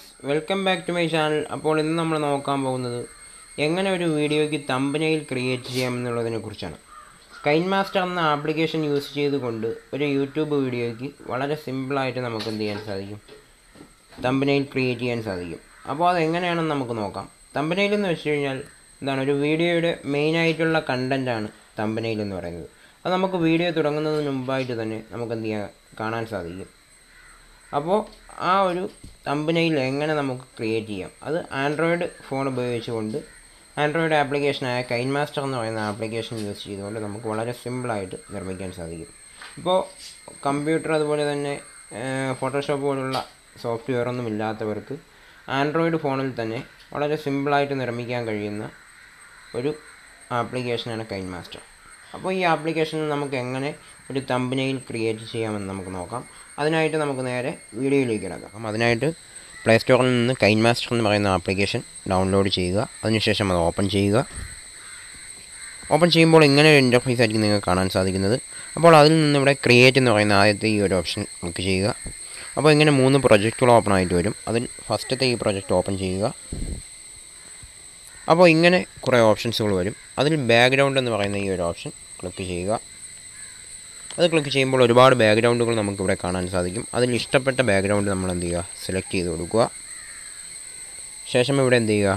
Guys welcome back to my channel അപ്പോൾ ഇന്ന് നമ്മൾ നോക്കാൻ പോകുന്നത് എങ്ങനെ ഒരു വീഡിയോയ്ക്ക് തമ്പനയിൽ ക്രിയേറ്റ് ചെയ്യാമെന്നുള്ളതിനെ കുറിച്ചാണ് കൈൻ മാസ്റ്റർ എന്ന ആപ്ലിക്കേഷൻ യൂസ് ചെയ്തുകൊണ്ട് ഒരു യൂട്യൂബ് വീഡിയോയ്ക്ക് വളരെ സിമ്പിളായിട്ട് നമുക്ക് എന്ത് ചെയ്യാൻ സാധിക്കും തമ്പനയിൽ ക്രിയേറ്റ് ചെയ്യാൻ സാധിക്കും അപ്പോൾ അത് എങ്ങനെയാണെന്ന് നമുക്ക് നോക്കാം തമ്പനയിൽ എന്ന് വെച്ച് കഴിഞ്ഞാൽ എന്താണ് ഒരു വീഡിയോയുടെ മെയിനായിട്ടുള്ള കണ്ടൻറ്റാണ് തമ്പനയിൽ എന്ന് പറയുന്നത് അത് നമുക്ക് വീഡിയോ തുടങ്ങുന്നതിന് മുമ്പായിട്ട് തന്നെ നമുക്ക് എന്ത് ചെയ്യാൻ കാണാൻ സാധിക്കും അപ്പോൾ ആ ഒരു തമ്പനയിൽ എങ്ങനെ നമുക്ക് ക്രിയേറ്റ് ചെയ്യാം അത് ആൻഡ്രോയിഡ് ഫോൺ ഉപയോഗിച്ചുകൊണ്ട് ആൻഡ്രോയിഡ് ആപ്ലിക്കേഷനായ കൈൻ മാസ്റ്റർ എന്ന് പറയുന്ന ആപ്ലിക്കേഷൻ യൂസ് ചെയ്തുകൊണ്ട് നമുക്ക് വളരെ സിമ്പിളായിട്ട് നിർമ്മിക്കാൻ സാധിക്കും ഇപ്പോൾ കമ്പ്യൂട്ടർ അതുപോലെ തന്നെ ഫോട്ടോഷോപ്പ് പോലുള്ള സോഫ്റ്റ്വെയർ ഒന്നും ഇല്ലാത്തവർക്ക് ആൻഡ്രോയിഡ് ഫോണിൽ തന്നെ വളരെ സിമ്പിളായിട്ട് നിർമ്മിക്കാൻ കഴിയുന്ന ഒരു ആപ്ലിക്കേഷനാണ് കൈൻ മാസ്റ്റർ അപ്പോൾ ഈ ആപ്ലിക്കേഷനിൽ നമുക്ക് എങ്ങനെ ഒരു തമ്പനയിൽ ക്രിയേറ്റ് ചെയ്യാമെന്ന് നമുക്ക് നോക്കാം അതിനായിട്ട് നമുക്ക് നേരെ വീഡിയോയിലേക്ക് കിടക്കാം അതിനായിട്ട് പ്ലേ സ്റ്റോറിൽ നിന്ന് കൈൻ മാസ്റ്റർ എന്ന് പറയുന്ന ആപ്ലിക്കേഷൻ ഡൗൺലോഡ് ചെയ്യുക അതിനുശേഷം അത് ഓപ്പൺ ചെയ്യുക ഓപ്പൺ ചെയ്യുമ്പോൾ ഇങ്ങനെ ഒരു ഇൻ്റർഫേസ് ആയിരിക്കും നിങ്ങൾക്ക് കാണാൻ സാധിക്കുന്നത് അപ്പോൾ അതിൽ നിന്ന് ഇവിടെ ക്രിയേറ്റ് എന്ന് പറയുന്ന ആദ്യത്തെ ഈ ഒരു ഓപ്ഷൻ ക്ലിക്ക് ചെയ്യുക അപ്പോൾ ഇങ്ങനെ മൂന്ന് പ്രൊജക്റ്റുകൾ ഓപ്പൺ ആയിട്ട് വരും അതിൽ ഫസ്റ്റത്തെ ഈ പ്രൊജക്റ്റ് ഓപ്പൺ ചെയ്യുക അപ്പോൾ ഇങ്ങനെ കുറേ ഓപ്ഷൻസുകൾ വരും അതിൽ ബാക്ക്ഗ്രൗണ്ട് എന്ന് പറയുന്ന ഈ ഒരു ഓപ്ഷൻ ക്ലിക്ക് ചെയ്യുക അത് ക്ലിക്ക് ചെയ്യുമ്പോൾ ഒരുപാട് ബാക്ക്ഗ്രൗണ്ടുകൾ നമുക്കിവിടെ കാണാൻ സാധിക്കും അതിൽ ഇഷ്ടപ്പെട്ട ബാക്ക്ഗ്രൗണ്ട് നമ്മൾ എന്ത് ചെയ്യുക സെലക്ട് ചെയ്ത് കൊടുക്കുക ശേഷം ഇവിടെ എന്ത് ചെയ്യുക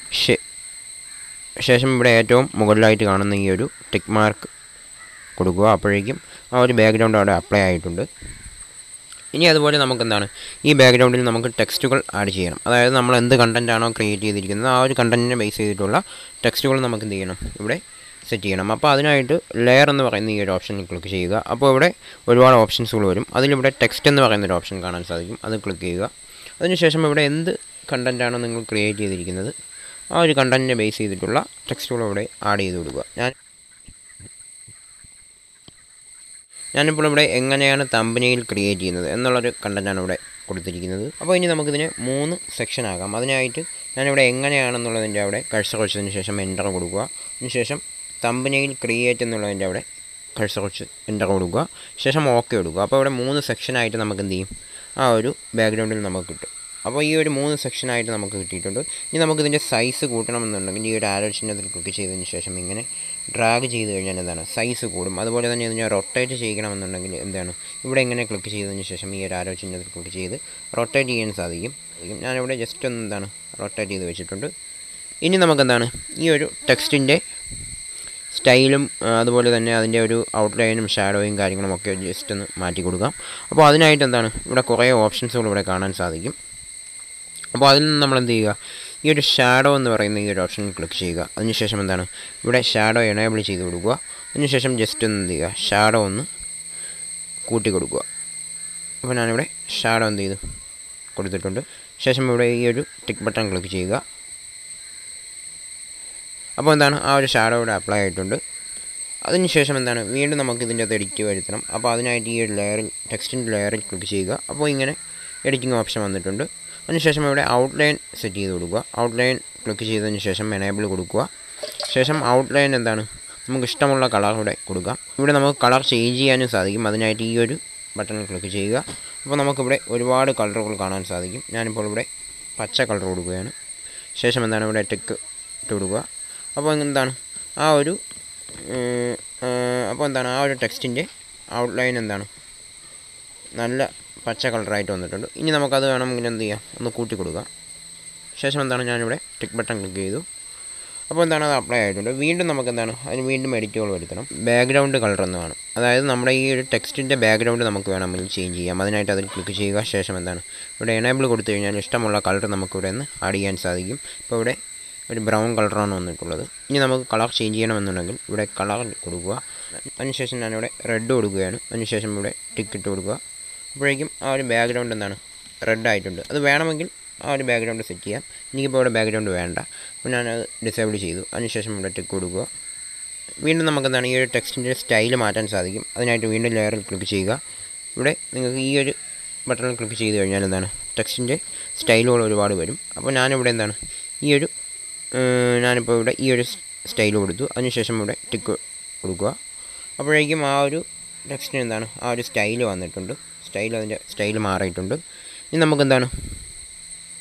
ശേഷം ഇവിടെ ഏറ്റവും മുകളിലായിട്ട് കാണുന്ന ഈ ഒരു ടിക്ക് മാർക്ക് കൊടുക്കുക അപ്പോഴേക്കും ആ ഒരു ബാക്ക്ഗ്രൗണ്ട് അവിടെ അപ്ലൈ ആയിട്ടുണ്ട് ഇനി അതുപോലെ നമുക്ക് എന്താണ് ഈ ബാക്ക്ഗ്രൗണ്ടിൽ നമുക്ക് ടെക്സ്റ്റുകൾ ആഡ് ചെയ്യണം അതായത് നമ്മൾ എന്ത് കണ്ടൻ്റ് ആണോ ക്രിയേറ്റ് ചെയ്തിരിക്കുന്നത് ആ ഒരു കണ്ടൻറ്റിനെ ബേസ് ചെയ്തിട്ടുള്ള ടെക്സ്റ്റുകൾ നമുക്ക് എന്ത് ചെയ്യണം ഇവിടെ സെറ്റ് ചെയ്യണം അപ്പോൾ അതിനായിട്ട് ലെയർ എന്ന് പറയുന്ന ഈ ഒരു ഓപ്ഷൻ ക്ലിക്ക് ചെയ്യുക അപ്പോൾ ഇവിടെ ഒരുപാട് ഓപ്ഷൻസുകൾ വരും അതിലിവിടെ ടെക്സ്റ്റ് എന്ന് പറയുന്ന ഒരു ഓപ്ഷൻ കാണാൻ സാധിക്കും അത് ക്ലിക്ക് ചെയ്യുക അതിനുശേഷം ഇവിടെ എന്ത് കണ്ടൻ്റാണോ നിങ്ങൾ ക്രിയേറ്റ് ചെയ്തിരിക്കുന്നത് ആ ഒരു കണ്ടൻറ്റിനെ ബേസ് ചെയ്തിട്ടുള്ള ടെക്സ്റ്റുകൾ ഇവിടെ ആഡ് ചെയ്ത് കൊടുക്കുക ഞാൻ ഞാനിപ്പോൾ ഇവിടെ എങ്ങനെയാണ് തമ്പനയിൽ ക്രിയേറ്റ് ചെയ്യുന്നത് എന്നുള്ളൊരു കണ്ടൻറ്റാണ് ഇവിടെ കൊടുത്തിരിക്കുന്നത് അപ്പോൾ ഇനി നമുക്കിതിനെ മൂന്ന് സെക്ഷൻ ആകാം അതിനായിട്ട് ഞാനിവിടെ എങ്ങനെയാണെന്നുള്ളതിൻ്റെ അവിടെ കഴ്സർ വെച്ചതിന് ശേഷം എൻ്റർ കൊടുക്കുക അതിനുശേഷം തമ്പനയിൽ ക്രിയേറ്റ് എന്നുള്ളതിൻ്റെ അവിടെ കഴ്സർ വെച്ച് എൻ്റർ കൊടുക്കുക ശേഷം ഓക്കെ കൊടുക്കുക അപ്പോൾ ഇവിടെ മൂന്ന് സെക്ഷനായിട്ട് നമുക്ക് എന്ത് ചെയ്യും ആ ഒരു ബാക്ക്ഗ്രൗണ്ടിൽ നമുക്ക് കിട്ടും അപ്പോൾ ഈ ഒരു മൂന്ന് സെക്ഷനായിട്ട് നമുക്ക് കിട്ടിയിട്ടുണ്ട് ഇനി നമുക്കിതിൻ്റെ സൈസ് കൂട്ടണമെന്നുണ്ടെങ്കിൽ ഈ ഒരു ആരോ ചിഹ്നത്തിൽ ക്ലിക്ക് ചെയ്തതിന് ശേഷം ഇങ്ങനെ ഡ്രാഗ് ചെയ്ത് കഴിഞ്ഞാൽ എന്താണ് സൈസ് കൂടും അതുപോലെ തന്നെ ഇതിനെ റൊട്ടേറ്റ് ചെയ്യണമെന്നുണ്ടെങ്കിൽ എന്താണ് ഇവിടെ ഇങ്ങനെ ക്ലിക്ക് ചെയ്തതിന് ശേഷം ഈ ഒരു ആരോ ചിഹ്നത്തിൽ ക്ലിക്ക് ചെയ്ത് റൊട്ടേറ്റ് ചെയ്യാൻ സാധിക്കും ഞാനിവിടെ ജസ്റ്റ് ഒന്ന് എന്താണ് റൊട്ടേറ്റ് ചെയ്ത് വെച്ചിട്ടുണ്ട് ഇനി നമുക്കെന്താണ് ഈ ഒരു ടെക്സ്റ്റിൻ്റെ സ്റ്റൈലും അതുപോലെ തന്നെ അതിൻ്റെ ഒരു ഔട്ട്ലൈനും ഷാഡോയും കാര്യങ്ങളും ഒക്കെ ജസ്റ്റ് ഒന്ന് മാറ്റി കൊടുക്കാം അപ്പോൾ അതിനായിട്ട് എന്താണ് ഇവിടെ കുറേ ഓപ്ഷൻസുകൾ ഇവിടെ കാണാൻ സാധിക്കും അപ്പോൾ അതിൽ നിന്ന് നമ്മൾ എന്ത് ചെയ്യുക ഈ ഒരു ഷാഡോ എന്ന് പറയുന്ന ഈ ഒരു ഓപ്ഷൻ ക്ലിക്ക് ചെയ്യുക അതിനുശേഷം എന്താണ് ഇവിടെ ഷാഡോ എനേബിൾ ചെയ്ത് കൊടുക്കുക അതിനുശേഷം ജസ്റ്റ് ഒന്ന് എന്ത് ചെയ്യുക ഷാഡോ ഒന്ന് കൂട്ടി കൊടുക്കുക അപ്പോൾ ഞാനിവിടെ ഷാഡോ എന്ത് ചെയ്തു കൊടുത്തിട്ടുണ്ട് ശേഷം ഇവിടെ ഈ ഒരു ടിക്ക് ബട്ടൺ ക്ലിക്ക് ചെയ്യുക അപ്പോൾ എന്താണ് ആ ഒരു ഷാഡോ ഇവിടെ അപ്ലൈ ആയിട്ടുണ്ട് അതിനുശേഷം എന്താണ് വീണ്ടും നമുക്ക് ഇതിൻ്റെ അത് എഡിറ്റ് വരുത്തണം അപ്പോൾ അതിനായിട്ട് ഈ ഒരു ലെയറിൽ ടെക്സ്റ്റിൻ്റെ ലെയറിൽ ക്ലിക്ക് ചെയ്യുക അപ്പോൾ ഇങ്ങനെ എഡിറ്റിംഗ് ഓപ്ഷൻ വന്നിട്ടുണ്ട് അതിനുശേഷം ഇവിടെ ഔട്ട്ലൈൻ സെറ്റ് ചെയ്ത് കൊടുക്കുക ഔട്ട്ലൈൻ ക്ലിക്ക് ചെയ്തതിന് ശേഷം എനേബിൾ കൊടുക്കുക ശേഷം ഔട്ട്ലൈൻ എന്താണ് നമുക്ക് ഇഷ്ടമുള്ള കളർ ഇവിടെ കൊടുക്കാം ഇവിടെ നമുക്ക് കളർ ചേഞ്ച് ചെയ്യാനും സാധിക്കും അതിനായിട്ട് ഈ ഒരു ബട്ടണിൽ ക്ലിക്ക് ചെയ്യുക അപ്പോൾ നമുക്കിവിടെ ഒരുപാട് കളറുകൾ കാണാൻ സാധിക്കും ഞാനിപ്പോൾ ഇവിടെ പച്ച കളർ കൊടുക്കുകയാണ് ശേഷം എന്താണ് ഇവിടെ ടെക്ക് ഇട്ട് കൊടുക്കുക അപ്പോൾ എന്താണ് ആ ഒരു അപ്പോൾ എന്താണ് ആ ഒരു ടെക്സ്റ്റിൻ്റെ ഔട്ട്ലൈൻ എന്താണ് നല്ല പച്ച കളറായിട്ട് വന്നിട്ടുണ്ട് ഇനി നമുക്കത് വേണമെങ്കിൽ എന്ത് ചെയ്യാം ഒന്ന് കൂട്ടി കൊടുക്കാം ശേഷം എന്താണ് ഞാനിവിടെ ടിക്ക് ബട്ടൺ ക്ലിക്ക് ചെയ്തു അപ്പോൾ എന്താണ് അത് അപ്ലൈ ആയിട്ടുണ്ട് വീണ്ടും നമുക്ക് എന്താണ് അതിന് വീണ്ടും എഡിറ്റുകൾ വരുത്തണം ബാക്ക്ഗ്രൗണ്ട് കളർ എന്ന് വേണം അതായത് നമ്മുടെ ഈ ഒരു ടെക്സ്റ്റിൻ്റെ ബാക്ക്ഗ്രൗണ്ട് നമുക്ക് വേണമെങ്കിൽ ചേഞ്ച് ചെയ്യാം അതിനായിട്ട് അതിൽ ക്ലിക്ക് ചെയ്യുക ശേഷം എന്താണ് ഇവിടെ എനേബിൾ കൊടുത്തു കഴിഞ്ഞാൽ ഇഷ്ടമുള്ള കളർ നമുക്ക് ഇവിടെ നിന്ന് ആഡ് ചെയ്യാൻ സാധിക്കും ഇപ്പോൾ ഇവിടെ ഒരു ബ്രൗൺ കളറാണ് വന്നിട്ടുള്ളത് ഇനി നമുക്ക് കളർ ചേഞ്ച് ചെയ്യണമെന്നുണ്ടെങ്കിൽ ഇവിടെ കളർ കൊടുക്കുക അതിനുശേഷം ഞാനിവിടെ റെഡ് കൊടുക്കുകയാണ് അതിനുശേഷം ഇവിടെ ടിക്ക് ഇട്ട് കൊടുക്കുക അപ്പോഴേക്കും ആ ഒരു ബാക്ക്ഗ്രൗണ്ട് എന്താണ് റെഡ് ആയിട്ടുണ്ട് അത് വേണമെങ്കിൽ ആ ഒരു ബാക്ക്ഗ്രൗണ്ട് സെറ്റ് ചെയ്യാം എനിക്കിപ്പോൾ ഇവിടെ ബാക്ക്ഗ്രൗണ്ട് വേണ്ട അപ്പോൾ ഞാനത് ഡിസേബിൾ ചെയ്തു അതിനുശേഷം ഇവിടെ ടിക്ക് കൊടുക്കുക വീണ്ടും നമുക്ക് എന്താണ് ഈ ഒരു ടെക്സ്റ്റിൻ്റെ സ്റ്റൈൽ മാറ്റാൻ സാധിക്കും അതിനായിട്ട് വീണ്ടും ലെയറിൽ ക്ലിക്ക് ചെയ്യുക ഇവിടെ നിങ്ങൾക്ക് ഈ ഒരു ബട്ടണിൽ ക്ലിക്ക് ചെയ്ത് കഴിഞ്ഞാൽ എന്താണ് ടെക്സ്റ്റിൻ്റെ സ്റ്റൈലുകൾ ഒരുപാട് വരും അപ്പോൾ ഞാനിവിടെ എന്താണ് ഈ ഒരു ഞാനിപ്പോൾ ഇവിടെ ഈ ഒരു സ്റ്റൈൽ കൊടുത്തു അതിനുശേഷം ഇവിടെ ടിക്ക് കൊടുക്കുക അപ്പോഴേക്കും ആ ഒരു ടെക്സ്റ്റിന് എന്താണ് ആ ഒരു സ്റ്റൈൽ വന്നിട്ടുണ്ട് സ്റ്റൈൽ അതിൻ്റെ സ്റ്റൈൽ മാറിയിട്ടുണ്ട് ഇനി നമുക്ക് എന്താണ്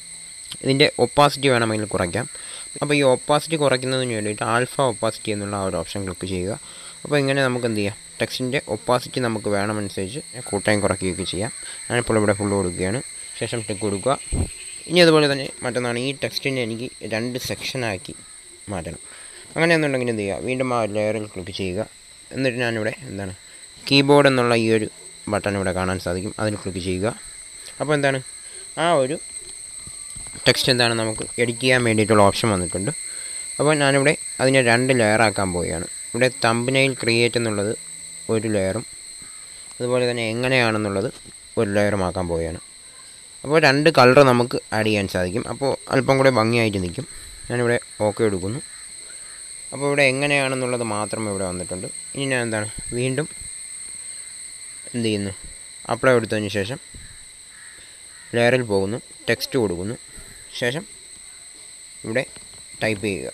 ഇതിൻ്റെ ഒപ്പാസിറ്റി വേണമെങ്കിൽ കുറയ്ക്കാം അപ്പോൾ ഈ ഒപ്പാസിറ്റി കുറയ്ക്കുന്നതിന് വേണ്ടിയിട്ട് ആൽഫ ഒപ്പാസിറ്റി എന്നുള്ള ആ ഒരു ഓപ്ഷൻ ക്ലിക്ക് ചെയ്യുക അപ്പോൾ ഇങ്ങനെ നമുക്ക് എന്ത് ചെയ്യാം ടെക്സ്റ്റിൻ്റെ ഒപ്പാസിറ്റി നമുക്ക് വേണമനുസരിച്ച് കൂട്ടായും കുറയ്ക്കുകയൊക്കെ ചെയ്യാം ഞാനിപ്പോൾ ഇവിടെ ഫുള്ള് കൊടുക്കുകയാണ് ശേഷം ടിക്ക് കൊടുക്കുക ഇനി അതുപോലെ തന്നെ മറ്റൊന്നാണ് ഈ ടെക്സ്റ്റിനെ എനിക്ക് രണ്ട് സെക്ഷനാക്കി മാറ്റണം അങ്ങനെയെന്നുണ്ടെങ്കിൽ എന്ത് ചെയ്യുക വീണ്ടും ആ ലെയറിൽ ക്ലിക്ക് ചെയ്യുക എന്നിട്ട് ഞാനിവിടെ എന്താണ് കീബോർഡ് എന്നുള്ള ഈ ഒരു ബട്ടൺ ഇവിടെ കാണാൻ സാധിക്കും അതിൽ ക്ലിക്ക് ചെയ്യുക അപ്പോൾ എന്താണ് ആ ഒരു ടെക്സ്റ്റ് എന്താണ് നമുക്ക് എഡിറ്റ് ചെയ്യാൻ വേണ്ടിയിട്ടുള്ള ഓപ്ഷൻ വന്നിട്ടുണ്ട് അപ്പോൾ ഞാനിവിടെ അതിനെ രണ്ട് ലെയറാക്കാൻ പോവുകയാണ് ഇവിടെ തമ്പനയിൽ ക്രിയേറ്റ് എന്നുള്ളത് ഒരു ലെയറും അതുപോലെ തന്നെ എങ്ങനെയാണെന്നുള്ളത് ഒരു ലെയറും ആക്കാൻ പോവുകയാണ് അപ്പോൾ രണ്ട് കളർ നമുക്ക് ആഡ് ചെയ്യാൻ സാധിക്കും അപ്പോൾ അല്പം കൂടെ ഭംഗിയായിട്ട് നിൽക്കും ഞാനിവിടെ ഓക്കെ എടുക്കുന്നു അപ്പോൾ ഇവിടെ എങ്ങനെയാണെന്നുള്ളത് മാത്രം ഇവിടെ വന്നിട്ടുണ്ട് ഇനി ഞാൻ എന്താണ് വീണ്ടും എന്ത് ചെയ്യുന്നു അപ്ലൈ കൊടുത്തതിന് ശേഷം ലെയറിൽ പോകുന്നു ടെക്സ്റ്റ് കൊടുക്കുന്നു ശേഷം ഇവിടെ ടൈപ്പ് ചെയ്യുക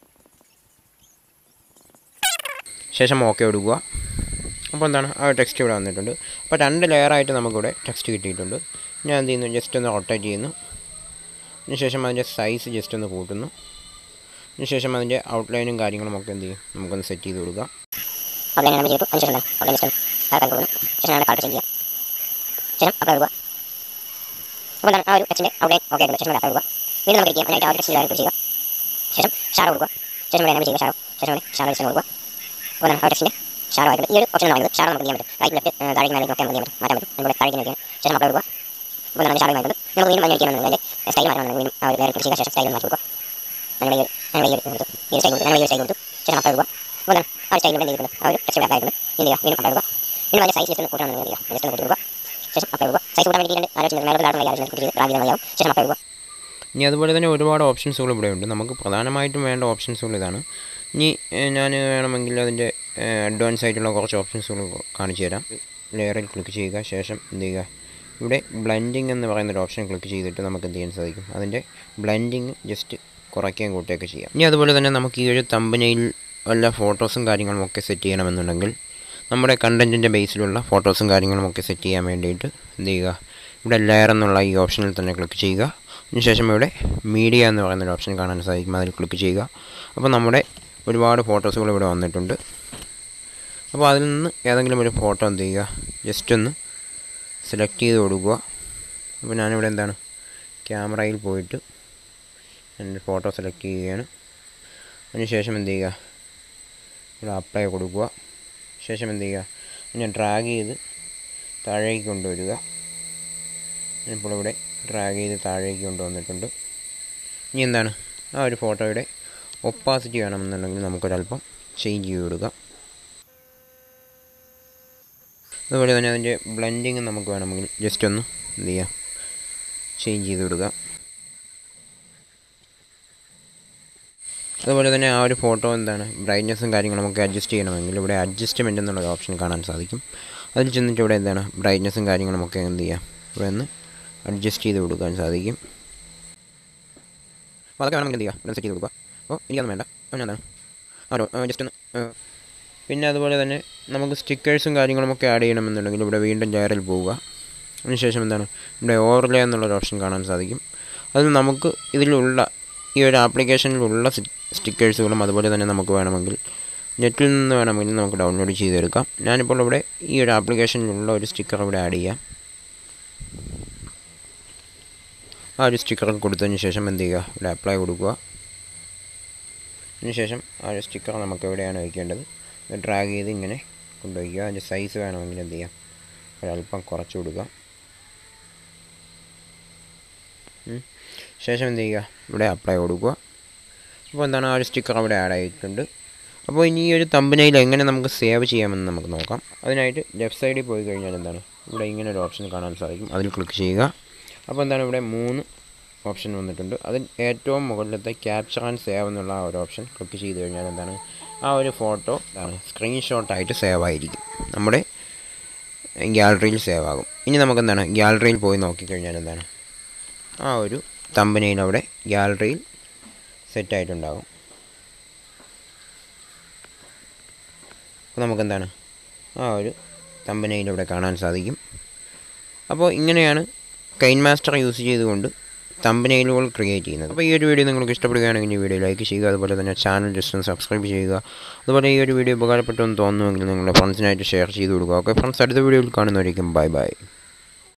ശേഷം ഓക്കെ കൊടുക്കുക അപ്പോൾ എന്താണ് ആ ടെക്സ്റ്റ് ഇവിടെ വന്നിട്ടുണ്ട് അപ്പോൾ രണ്ട് ലെയറായിട്ട് നമുക്കിവിടെ ടെക്സ്റ്റ് കിട്ടിയിട്ടുണ്ട് ഞാൻ എന്ത് ചെയ്യുന്നു ജസ്റ്റ് ഒന്ന് റൊട്ടേറ്റ് ചെയ്യുന്നു അതിനുശേഷം അതിൻ്റെ സൈസ് ജസ്റ്റ് ഒന്ന് കൂട്ടുന്നു അതിനുശേഷം അതിൻ്റെ ഔട്ട്ലൈനും കാര്യങ്ങളും ഒക്കെ എന്ത് ചെയ്യും നമുക്കൊന്ന് സെറ്റ് ചെയ്ത് കൊടുക്കാം ഔട്ട്ലൈൻ നമ്മൾ ചെയ്തു അതിനുശേഷം എന്താണ് ഔട്ട്ലൈൻ ജസ്റ്റ് ആക്കാൻ പോകുന്നു ശേഷം നമ്മുടെ കളർ ചേഞ്ച് ചെയ്യാം ശേഷം അപ്ലൈ കൊടുക്കുക അപ്പോൾ എന്താണ് ആ ഒരു ടെക്സ്റ്റിൻ്റെ ഔട്ട്ലൈൻ ഓക്കെ ആയിട്ടുണ്ട് ശേഷം അപ്ലൈ കൊടുക്കുക വീണ്ടും നമുക്ക് ചെയ്യാം അതിനായിട്ട് ആ ഒരു ടെക്സ്റ്റിൽ ക്ലിക്ക് ചെയ്യുക ശേഷം ഷാർ കൊടുക്കുക ശേഷം ഇവിടെ നമ്മൾ ചെയ്യുക ഷാർ ശേഷം ഇവിടെ ഷാർ ജസ്റ്റ് കൊടുക്കുക അപ്പോൾ എന്താണ് ആ ടെക്സ്റ്റിൻ്റെ ഷാർ ആയിട്ടുണ്ട് ഈ ഒരു ഓപ്ഷൻ എന്ന് പറയുന്നത് ഷാർ നമുക്ക് ചെയ്യാൻ പറ്റും റൈറ്റ് ലെഫ്റ്റ് താഴേക്ക് മേലേക്ക് ഒക്കെ നമുക്ക് ചെയ്യാൻ പറ്റും മാറ്റാൻ പറ്റും നമ്മുടെ താഴേക്ക് നോക്കിയാണ് ശേഷം അപ്ലൈ കൊടുക്കുക അപ്പോൾ നമ്മുടെ ഷാർ ആയിട്ടുണ്ട് നമുക്ക് വീണ്ടും അതിനടിക്കാമെന്നുണ്ടെങ്കിൽ സ്റ്റൈൽ മാറ്റണമെങ്കിൽ വീണ്ടും ആ ഒരു വേറെ ക്ലിക്ക് ചെയ്യുക ശേഷം സ്റ്റൈൽ മാറ്റി കൊടുക്കുക ഞങ്ങൾ ഈ ഒരു ഞങ്ങൾ ഈ ഒരു കൊടുത്തു ഈ സ്റ്റൈൽ കൊടുത്തു ഞങ്ങൾ ഈ ഒരു സ്റ്റൈൽ കൊടുത്തു ശേഷം അപ്ലൈ കൊടുക്കുക അപ്പോൾ എന്താണ് ആ സ്റ്റൈൽ ഇവിടെ ചെയ്തിട്ടുണ്ട് ആ ഒരു ടെക്സ്റ്റ് ആയിട്ടുണ്ട് ഇനി ചെയ്യുക വീണ്ടും അപ്ലൈ കൊടുക്കുക വീണ്ടും അതിൻ്റെ സൈസ് ജസ്റ്റ് ഒന്ന് കൂട്ടണം ചെയ്യുക ജസ്റ്റ് ഒന്ന് കൂട്ടി കൊടുക്കുക ശേഷം അപ്ലൈ കൊടുക്കുക സൈസ് കൂട്ടാൻ വേണ്ടിയിട്ട് ആലോചന മേലോട്ട് താഴോട്ട് ആലോചന കൂട്ടി ചെയ്ത് റാഗ് ചെയ്താൽ മതിയാവും ശേഷം അപ്ലൈ കൊടുക്കുക ഇനി അതുപോലെ തന്നെ ഒരുപാട് ഓപ്ഷൻസുകൾ ഇവിടെ ഉണ്ട് നമുക്ക് പ്രധാനമായിട്ടും വേണ്ട ഓപ്ഷൻസുകൾ ഇതാണ് ഇനി ഞാൻ വേണമെങ്കിൽ അതിൻ്റെ അഡ്വാൻസ് ആയിട്ടുള്ള കുറച്ച് ഓപ്ഷൻസുകൾ കാണിച്ചു തരാം ലെയറിൽ ക്ലിക്ക് ചെയ്യുക ശേഷം എന്ത് ചെയ്യുക ഇവിടെ ബ്ലെൻഡിങ് എന്ന് പറയുന്ന ഒരു ഓപ്ഷൻ ക്ലിക്ക് ചെയ്തിട്ട് നമുക്ക് എന്ത് ചെയ്യാൻ സാധിക്കും അതിൻ്റെ ബ്ലെൻഡിങ് ജസ്റ്റ് കുറയ്ക്കുകയും കൂട്ടുകയൊക്കെ ചെയ്യാം ഇനി അതുപോലെ തന്നെ നമുക്ക് ഈ ഒരു തമ്പനയിൽ വല്ല ഫോട്ടോസും കാര്യങ്ങളും ഒക്കെ സെറ്റ് ചെയ്യണമെന്നുണ്ടെങ്കിൽ നമ്മുടെ കണ്ടൻറ്റിൻ്റെ ബേസിലുള്ള ഫോട്ടോസും കാര്യങ്ങളും ഒക്കെ സെറ്റ് ചെയ്യാൻ വേണ്ടിയിട്ട് എന്ത് ചെയ്യുക ഇവിടെ ലെയർ എന്നുള്ള ഈ ഓപ്ഷനിൽ തന്നെ ക്ലിക്ക് ചെയ്യുക അതിനുശേഷം ഇവിടെ മീഡിയ എന്ന് പറയുന്ന ഒരു ഓപ്ഷൻ കാണാൻ സാധിക്കും അതിൽ ക്ലിക്ക് ചെയ്യുക അപ്പോൾ നമ്മുടെ ഒരുപാട് ഫോട്ടോസുകൾ ഇവിടെ വന്നിട്ടുണ്ട് അപ്പോൾ അതിൽ നിന്ന് ഏതെങ്കിലും ഒരു ഫോട്ടോ എന്ത് ചെയ്യുക ജസ്റ്റ് ഒന്ന് സെലക്ട് ചെയ്ത് കൊടുക്കുക അപ്പോൾ ഞാനിവിടെ എന്താണ് ക്യാമറയിൽ പോയിട്ട് എൻ്റെ ഫോട്ടോ സെലക്ട് ചെയ്യുകയാണ് അതിനുശേഷം എന്ത് ചെയ്യുക ഇവിടെ അപ്ലൈ കൊടുക്കുക ശേഷം എന്ത് ചെയ്യുക ഞാൻ ഡ്രാഗ് ചെയ്ത് താഴേക്ക് കൊണ്ടുവരിക ഞാനിപ്പോൾ ഇവിടെ ഡ്രാഗ് ചെയ്ത് താഴേക്ക് കൊണ്ടുവന്നിട്ടുണ്ട് ഇനി എന്താണ് ആ ഒരു ഫോട്ടോയുടെ ഒപ്പാസിറ്റി വേണമെന്നുണ്ടെങ്കിൽ നമുക്കൊരല്പം ചേഞ്ച് ചെയ്ത് കൊടുക്കാം അതുപോലെ തന്നെ അതിൻ്റെ ബ്ലെൻഡിങ് നമുക്ക് വേണമെങ്കിൽ ജസ്റ്റ് ഒന്ന് എന്ത് ചെയ്യാം ചേഞ്ച് ചെയ്ത് കൊടുക്കാം അതുപോലെ തന്നെ ആ ഒരു ഫോട്ടോ എന്താണ് ബ്രൈറ്റ്നസ്സും കാര്യങ്ങളും നമുക്ക് അഡ്ജസ്റ്റ് ചെയ്യണമെങ്കിൽ ഇവിടെ അഡ്ജസ്റ്റ്മെൻറ്റ് എന്നുള്ള ഒരു ഓപ്ഷൻ കാണാൻ സാധിക്കും അതിൽ ചെന്നിട്ട് ഇവിടെ എന്താണ് ബ്രൈറ്റ്നസ്സും കാര്യങ്ങളും ഒക്കെ എന്ത് ചെയ്യാം ഇവിടെ ഒന്ന് അഡ്ജസ്റ്റ് ചെയ്ത് കൊടുക്കാൻ സാധിക്കും അപ്പോൾ അതൊക്കെ വേണമെങ്കിൽ എന്ത് ചെയ്യുക ഇവിടെ സെറ്റ് ചെയ്ത് കൊടുക്കുക അപ്പോൾ എനിക്കൊന്നും വേണ്ട അപ്പോൾ ഞാൻ എന്താണ് ആരോ ജസ്റ്റ് ഒന്ന് ആ, പിന്നെ അതുപോലെ തന്നെ നമുക്ക് സ്റ്റിക്കേഴ്സും കാര്യങ്ങളും ഒക്കെ ആഡ് ചെയ്യണമെന്നുണ്ടെങ്കിൽ ഇവിടെ വീണ്ടും ലെയറിൽ പോവുക അതിനുശേഷം എന്താണ് ഇവിടെ ഓവർലേ എന്നുള്ളൊരു ഓപ്ഷൻ കാണാൻ സാധിക്കും അതിൽ നമുക്ക് ഇതിലുള്ള ഈ ഒരു ആപ്ലിക്കേഷനിലുള്ള സ്റ്റിക്കേഴ്സുകളും അതുപോലെ തന്നെ നമുക്ക് വേണമെങ്കിൽ നെറ്റിൽ നിന്ന് വേണമെങ്കിൽ നമുക്ക് ഡൗൺലോഡ് ചെയ്തെടുക്കാം ഞാനിപ്പോൾ ഇവിടെ ഈ ഒരു ആപ്ലിക്കേഷനിലുള്ള ഒരു സ്റ്റിക്കർ ഇവിടെ ആഡ് ചെയ്യാം ആ ഒരു സ്റ്റിക്കർ കൊടുത്തതിന് ശേഷം എന്ത് ചെയ്യുക ഇവിടെ അപ്ലൈ കൊടുക്കുക അതിനുശേഷം ആ ഒരു സ്റ്റിക്കർ നമുക്ക് എവിടെയാണ് വയ്ക്കേണ്ടത് ഡ്രാഗ് ചെയ്ത് ഇങ്ങനെ കൊണ്ടുവയ്ക്കുക അതിൻ്റെ സൈസ് വേണമെങ്കിൽ എന്ത് ചെയ്യാം ഒരല്പം കുറച്ച് കൊടുക്കുക ഉം. ശേഷം എന്ത് ചെയ്യുക ഇവിടെ അപ്ലൈ കൊടുക്കുക അപ്പോൾ എന്താണ് ആ ഒരു സ്റ്റിക്കർ അവിടെ ആഡ് ആയിട്ടുണ്ട് അപ്പോൾ ഇനി ഈ ഒരു തമ്പനയിൽ എങ്ങനെ നമുക്ക് സേവ് ചെയ്യാമെന്ന് നമുക്ക് നോക്കാം അതിനായിട്ട് ലെഫ്റ്റ് സൈഡിൽ പോയി കഴിഞ്ഞാൽ എന്താണ് ഇവിടെ ഇങ്ങനെ ഒരു ഓപ്ഷൻ കാണാൻ സാധിക്കും അതിൽ ക്ലിക്ക് ചെയ്യുക അപ്പോൾ എന്താണ് ഇവിടെ മൂന്ന് ഓപ്ഷൻ വന്നിട്ടുണ്ട് അതിൽ ഏറ്റവും മുകളിലത്തെ ക്യാപ്ചർ ആൻഡ് സേവ് എന്നുള്ള ആ ഒരു ഓപ്ഷൻ ക്ലിക്ക് ചെയ്ത് കഴിഞ്ഞാൽ എന്താണ് ആ ഒരു ഫോട്ടോ എന്താണ് സ്ക്രീൻഷോട്ടായിട്ട് സേവ് ആയിരിക്കും നമ്മുടെ ഗ്യാലറിയിൽ സേവ് ആകും ഇനി നമുക്ക് എന്താണ് ഗ്യാലറിയിൽ പോയി നോക്കിക്കഴിഞ്ഞാൽ എന്താണ് ആ ഒരു തമ്പനയിൽ അവിടെ ഗ്യാലറിയിൽ സെറ്റായിട്ടുണ്ടാകും അപ്പോൾ നമുക്കെന്താണ് ആ ഒരു തമ്പനയിൽ ഇവിടെ കാണാൻ സാധിക്കും അപ്പോൾ ഇങ്ങനെയാണ് കൈൻ മാസ്റ്റർ യൂസ് ചെയ്തുകൊണ്ട് തമ്പനയിലുകൾ ക്രിയേറ്റ് ചെയ്യുന്നത് അപ്പോൾ ഈ ഒരു വീഡിയോ നിങ്ങൾക്ക് ഇഷ്ടപ്പെടുകയാണെങ്കിൽ ഈ വീഡിയോ ലൈക്ക് ചെയ്യുക അതുപോലെ തന്നെ ചാനൽ ജസ്റ്റ് ഒന്ന് സബ്സ്ക്രൈബ് ചെയ്യുക അതുപോലെ ഈ ഒരു വീഡിയോ ഉപകാരപ്പെട്ടു എന്ന് തോന്നുമെങ്കിൽ നിങ്ങളുടെ ഫ്രണ്ട്സിനായിട്ട് ഷെയർ ചെയ്ത് കൊടുക്കുക ഓക്കെ ഫ്രണ്ട്സ് അടുത്ത വീഡിയോയിൽ കാണുന്നവരേക്കും ബൈ ബൈ